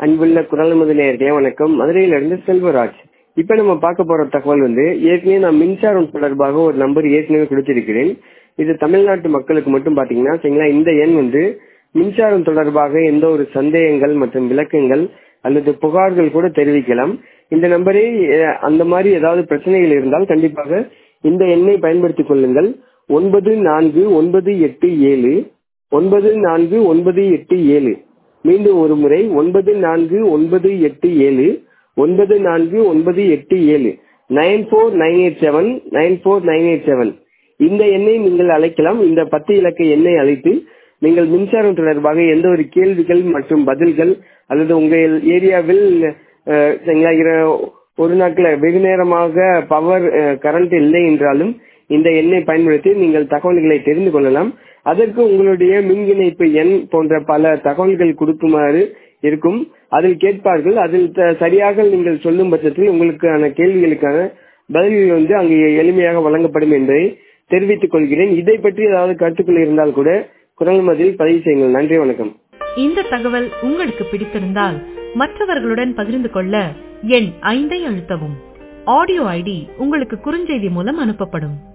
அன்புள்ள குரல் முதலியார்களே வணக்கம் மதுரையிலிருந்து செல்வராஜ் இப்ப நம்ம பார்க்க போற தகவல் வந்து ஏற்கனவே நான் மின்சாரம் தொடர்பாக ஒரு நம்பர் ஏற்கனவே கொடுத்திருக்கிறேன் இது தமிழ்நாட்டு மக்களுக்கு மட்டும் பாத்தீங்கன்னா சரிங்களா இந்த எண் வந்து மின்சாரம் தொடர்பாக எந்த ஒரு சந்தேகங்கள் மற்றும் விளக்கங்கள் அல்லது புகார்கள் கூட தெரிவிக்கலாம் இந்த நம்பரை அஹ், அந்த மாதிரி ஏதாவது பிரச்சனைகள் இருந்தால் கண்டிப்பாக இந்த எண்ணை பயன்படுத்திக் கொள்ளுங்கள் ஒன்பது நான்கு ஒன்பது எட்டு ஏழு ஒன்பது நான்கு ஒன்பது எட்டு ஏழு மீண்டும் ஒரு முறை ஒன்பது நான்கு ஒன்பது எட்டு ஏழு ஒன்பது நான்கு ஒன்பது எட்டு ஏழு nine four nine eight seven nine four nine eight seven இந்த எண்ணை நீங்கள் அழைக்கலாம் இந்த பத்து இலக்க எண்ணை அழைத்து நீங்கள் மின்சாரம் தொடர்பாக எந்த ஒரு கேள்விகள் மற்றும் பதில்கள் அல்லது உங்கள் ஏரியாவில் அஹ், சரிங்களா, இர- ஒரு நாட்கள வெகு நேரமாக பவர் கரண்ட் இல்லை என்றாலும் இந்த எண்ணை பயன்படுத்தி நீங்கள் தகவல்களை தெரிந்து கொள்ளலாம் அதற்கு உங்களுடைய மின் இணைப்பு எண் போன்ற பல தகவல்கள் கொடுக்குமாறு இருக்கும் அதில் கேட்பார்கள் அதில் த- சரியாக நீங்கள் சொல்லும் பட்சத்தில் உங்களுக்கான கேள்விகளுக்கான பதில்கள் வந்து அங்கு எளிமையாக வழங்கப்படும் என்பதை தெரிவித்துக் கொள்கிறேன் இதை பற்றி ஏதாவது கருத்துக்கள் இருந்தால் கூட குரல் மதில் பதிவு செய்யுங்கள் நன்றி வணக்கம் இந்த தகவல் உங்களுக்கு பிடித்திருந்தால் மற்றவர்களுடன் பகிர்ந்து கொள்ள எண் ஐந்தை அழுத்தவும் ஆடியோ ஐடி உங்களுக்கு குறுஞ்செய்தி மூலம் அனுப்பப்படும்